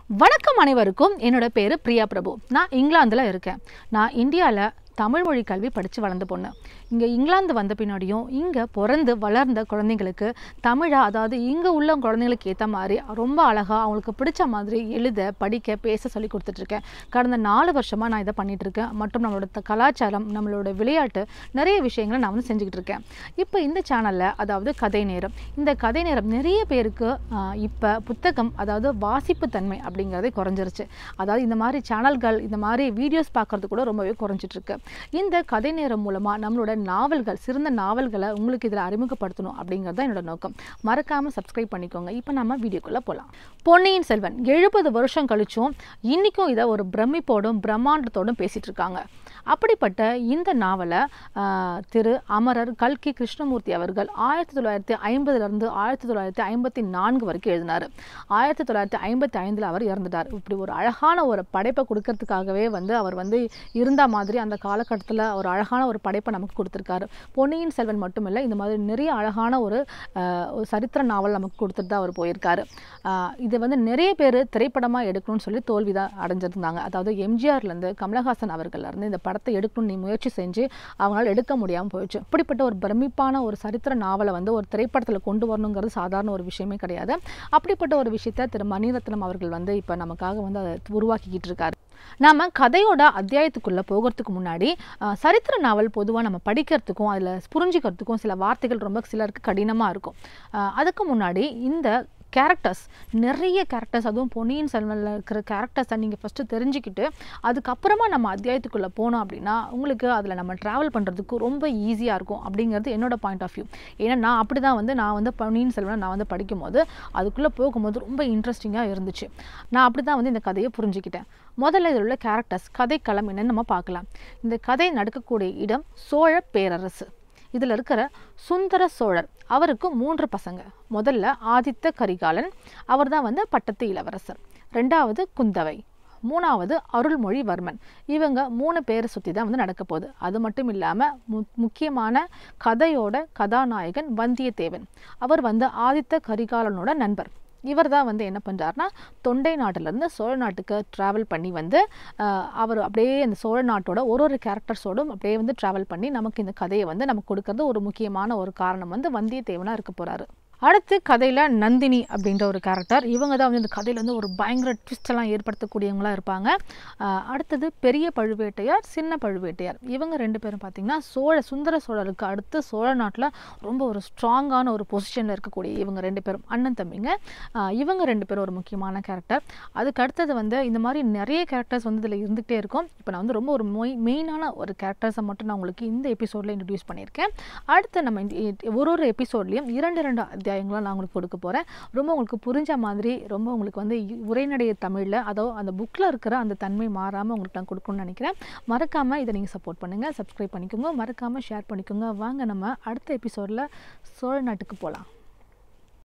வணக்கம் அனைவருக்கும் என்னோட பேர் பிரியா பிரபு நான் இங்கிலாந்தில் இருக்கேன் நான் இந்தியாவில் தமிழ் மொழி கல்வி படித்து வளர்ந்த பொண்ணு இங்கே இங்கிலாந்து வந்த பின்னாடியும் இங்கே பிறந்து வளர்ந்த குழந்தைங்களுக்கு தமிழா அதாவது இங்கே உள்ள குழந்தைங்களுக்கு ஏற்ற மாதிரி ரொம்ப அழகாக அவங்களுக்கு பிடிச்ச மாதிரி எழுத படிக்க பேச சொல்லி கொடுத்துட்ருக்கேன் கடந்த நாலு வருஷமாக நான் இதை பண்ணிட்டு இருக்கேன் மற்றும் நம்மளோட த- கலாச்சாரம் நம்மளோட விளையாட்டு நிறைய விஷயங்களை நான் வந்து செஞ்சுக்கிட்டு இருக்கேன் இப்போ இந்த சேனலில் அதாவது கதை நேரம் இந்த கதை நேரம் நிறைய பேருக்கு இப்போ புத்தகம் அதாவது வாசிப்பு தன்மை அப்படிங்கிறதே குறைஞ்சிருச்சு அதாவது இந்த மாதிரி சேனல்கள் இந்த மாதிரி வீடியோஸ் பார்க்கறது கூட ரொம்பவே குறைஞ்சிட்டு இருக்கு இந்த கதை நேரம் மூலமாக நம்மளோட நாவல்கள் சிறந்த நாவல்களை உங்களுக்கு இதில் அறிமுகப்படுத்தணும் அப்படிங்கிறது தான் என்னோட நோக்கம் மறக்காமல் சப்ஸ்கிரைப் பண்ணிக்கோங்க இப்போ நம்ம வீடியோக்குள்ளே போகலாம் பொன்னியின் செல்வன் எழுபது வருஷம் கழிச்சும் இன்றைக்கும் இதை ஒரு பிரமிப்போடும் பிரம்மாண்டத்தோடும் பேசிகிட்டு இருக்காங்க அப்படிப்பட்ட இந்த நாவலை ஆஹ், திரு அமரர் கல்கி கிருஷ்ணமூர்த்தி அவர்கள் ஆயிரத்தி தொள்ளாயிரத்தி ஐம்பதுலேருந்து ஆயிரத்தி தொள்ளாயிரத்தி ஐம்பத்தி நான்கு வரைக்கும் எழுதினார் ஆயிரத்தி தொள்ளாயிரத்தி ஐம்பத்தி ஐந்தில் அவர் இறந்துட்டார் இப்படி ஒரு அழகான ஒரு படைப்பை கொடுக்கறதுக்காகவே வந்து அவர் வந்து இருந்த மாதிரி அந்த காலகட்டத்தில் ஒரு அழகான ஒரு படைப்பை நமக்கு கொடுத்துருக்காரு பொன்னியின் செல்வன் மட்டும் இல்லை இந்த மாதிரி நிறைய அழகான ஒரு ஆஹ், ஒரு சரித்திர நாவல் நமக்கு கொடுத்துட்டு தான் அவர் போயிருக்காரு ஆஹ், இது வந்து நிறைய பேர் திரைப்படமாக எடுக்கணும்னு சொல்லி தோல்வி தான் அடைஞ்சிருந்தாங்க அதாவது எம்ஜிஆர்லேருந்து கமலஹாசன் அவர்கள்லேருந்து இந்த படத்தை எடுக்கணும்னு நீ முயற்சி செஞ்சு அவங்களால எடுக்க முடியாமல் போயிடுச்சு அப்படிப்பட்ட ஒரு பிரமிப்பான ஒரு சரித்திர நாவலை வந்து ஒரு திரைப்படத்தில் கொண்டு வரணுங்கிறது சாதாரண ஒரு விஷயமே கிடையாது அப்படிப்பட்ட ஒரு விஷயத்தை திரு மணிரத்னம் அவர்கள் வந்து இப்போ நமக்காக வந்து அதை உருவாக்கிக்கிட்டு இருக்காரு நாம கதையோட அத்தியாயத்துக்குள்ளே போகிறதுக்கு முன்னாடி அஹ், சரித்திர நாவல் பொதுவாக நம்ம படிக்கிறதுக்கும் அதில் புரிஞ்சுக்கிறதுக்கும் சில வார்த்தைகள் ரொம்ப சிலருக்கு கடினமாக இருக்கும் அஹ், அதுக்கு முன்னாடி இந்த கேரக்டர்ஸ் நிறைய கேரக்டர்ஸ் அதுவும் பொன்னியின் செல்வனில் இருக்கிற கேரக்டர்ஸை நீங்கள் ஃபஸ்ட்டு தெரிஞ்சுக்கிட்டு அதுக்கப்புறமா நம்ம அத்தியாயத்துக்குள்ளே போனோம் அப்படின்னா உங்களுக்கு அதில் நம்ம ட்ராவல் பண்ணுறதுக்கு ரொம்ப ஈஸியாக இருக்கும் அப்படிங்கிறது என்னோட பாயிண்ட் ஆஃப் வியூ ஏன்னா நான் அப்படி தான் வந்து நான் வந்து பொன்னியின் செல்வனை நான் வந்து படிக்கும்போது அதுக்குள்ளே போகும்போது ரொம்ப இன்ட்ரெஸ்டிங்காக இருந்துச்சு நான் அப்படி தான் வந்து இந்த கதையை புரிஞ்சுக்கிட்டேன் முதல்ல இதில் உள்ள கேரக்டர்ஸ் கதைக்களம் என்னன்னு நம்ம பார்க்கலாம் இந்த கதை நடக்கக்கூடிய இடம் சோழ பேரரசு இதில் இருக்கிற சுந்தர சோழர் அவருக்கு மூன்று பசங்க முதல்ல ஆதித்த கரிகாலன் அவர் தான் வந்து பட்டத்து இளவரசர் ரெண்டாவது குந்தவை மூணாவது அருள்மொழிவர்மன் இவங்க மூணு பேரை சுற்றி தான் வந்து நடக்க போகுது அது மட்டும் இல்லாமல் மு முக்கியமான கதையோட கதாநாயகன் வந்தியத்தேவன் அவர் வந்து ஆதித்த கரிகாலனோட நண்பர் இவர் தான் வந்து என்ன பண்ணுறாருனா தொண்டை நாட்டிலேருந்து சோழ நாட்டுக்கு ட்ராவல் பண்ணி வந்து ஆஹ், அவர் அப்படியே அந்த சோழ நாட்டோட ஒரு ஒரு கேரக்டர்ஸோடும் அப்படியே வந்து ட்ராவல் பண்ணி நமக்கு இந்த கதையை வந்து நமக்கு கொடுக்கறது ஒரு முக்கியமான ஒரு காரணம் வந்து வந்தியத்தேவனாக இருக்க போகிறாரு அடுத்து கதையில் நந்தினி அப்படின்ற ஒரு கேரக்டர் இவங்க தான் வந்து இந்த கதையில் வந்து ஒரு பயங்கர twist எல்லாம் ஏற்படுத்தக்கூடியவங்களா இருப்பாங்க ஆஹ் அடுத்தது பெரிய பழுவேட்டையார் சின்ன பழுவேட்டையார் இவங்க ரெண்டு பேரும் பார்த்தீங்கன்னா சோழ சுந்தர சோழருக்கு அடுத்து சோழ நாட்டில் ரொம்ப ஒரு ஸ்ட்ராங்கான ஒரு பொசிஷனில் இருக்கக்கூடிய இவங்க ரெண்டு பேரும் அண்ணன் தம்பிங்க ஆஹ் இவங்க ரெண்டு பேரும் ஒரு முக்கியமான கேரக்டர் அதுக்கு அடுத்தது வந்து இந்த மாதிரி நிறைய கேரக்டர்ஸ் வந்து இதில் இருந்துகிட்டே இருக்கும் இப்போ நான் வந்து ரொம்ப ஒரு மொய் மெயினான ஒரு கேரக்டர்ஸை மட்டும் நான் உங்களுக்கு இந்த எபிசோடில் இன்ட்ரடியூஸ் பண்ணியிருக்கேன் அடுத்து நம்ம இந்த இ- ஒரு ஒரு எபிசோட்லேயும் இரண்டு இரண்டு அத்தியாயங்களை நான் உங்களுக்கு கொடுக்க போகிறேன் ரொம்ப உங்களுக்கு புரிஞ்ச மாதிரி ரொம்ப உங்களுக்கு வந்து இ- உரைநடைய தமிழில் அதோ அந்த புக்கில் இருக்கிற அந்த தன்மை மாறாமல் உங்களுக்கு நான் கொடுக்கணும்னு நினைக்கிறேன் மறக்காமல் இதை நீங்கள் சப்போர்ட் பண்ணுங்கள் சப்ஸ்கிரைப் பண்ணிக்கோங்க மறக்காமல் ஷேர் பண்ணிக்கோங்க வாங்க நம்ம அடுத்த எபிசோடில் சோழ நாட்டுக்கு போகலாம்